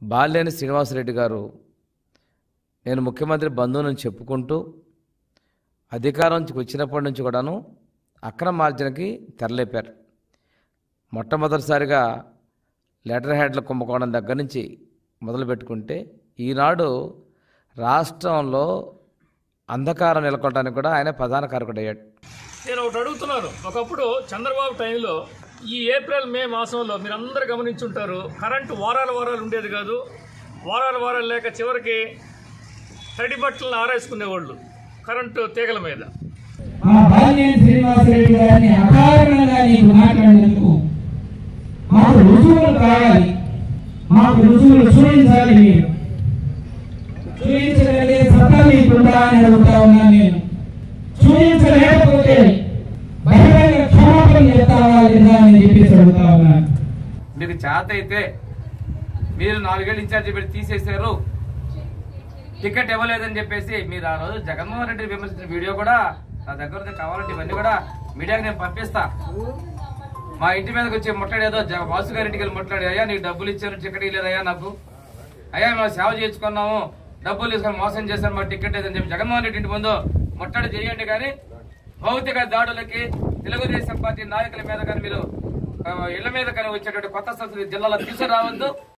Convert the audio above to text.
బాలినేని శ్రీనివాసరెడ్డి గారు నేను ముఖ్యమంత్రి బంధువుని చెప్పుకుంటూ అధికారం నుంచి వచ్చినప్పటి నుంచి కూడాను అక్రమ మార్జనకి తెరలేపారు మొట్టమొదటిసారిగా లెటర్ హెడ్ల కుంభకోణం దగ్గర నుంచి మొదలు పెట్టుకుంటే ఈనాడు రాష్ట్రంలో అంధకారం నెలకొనడానికి కూడా ఆయన ప్రధాన కారకుడయ్యాడు నేను ఒకటి అడుగుతున్నాను ఒకప్పుడు చంద్రబాబు టైంలో ఈ ఏప్రిల్ మే మాసంలో మీరు అందరూ గమనించుంటారు కరెంటు వారాల వారాలు ఉండేది కాదు వారాల వారాలు లేక చివరికి తడి బట్టలను ఆరేసుకునేవాళ్ళు కరెంటు తీగల మీద మా బాలినేని శ్రీనివాసరెడ్డి గారిని అకారణంగా నీకు మాట్లాడినందుకు మాకు రుజువులు కావాలి మాకు రుజువులు చూపించాలి మీరు చూపించగలిగే సత్తా మీకుందా అని అడుగుతా ఉన్నాను నేను చూపించలేకపోతే బహిరంగ క్షమాపణ చెప్తావా లేదా అని చెప్పేసి అడుగుతా ఉన్నాను మీకు చేత అయితే మీరు నాలుగేళ్ళు ఇన్ఛార్జి పెట్టి తీసేశారు టికెట్ ఇవ్వలేదని చెప్పేసి మీరు ఆ రోజు జగన్మోహన్ రెడ్డి విమర్శించిన వీడియో కూడా నా దగ్గర ఉంది కావాలంటే ఇవన్నీ కూడా మీడియాకి నేను పంపిస్తా మా ఇంటి మీదకి వచ్చి ముట్టడేదో జగ- వాసు గారింటికి వెళ్ళి ముట్టడి అయ్యా నీకు డబ్బులు ఇచ్చాను టికెట్ ఇవ్వలేదయ్యా నాకు అయ్యా మేము సేవ చేయించుకున్నాము డబ్బులు తీసుకొని మోసం చేశాను మా టికెట్ లేదని చెప్పి జగన్మోహన్ రెడ్డి ఇంటి ముందు ముట్టడి చేయండి కానీ భౌతిక దాడులకి తెలుగుదేశం పార్టీ నాయకుల మీద కానీ మీరు ఆ, ఇళ్ల మీద కానీ వచ్చేటువంటి కొత్త సంస్కృతి జిల్లాలో తీసుకురావద్దు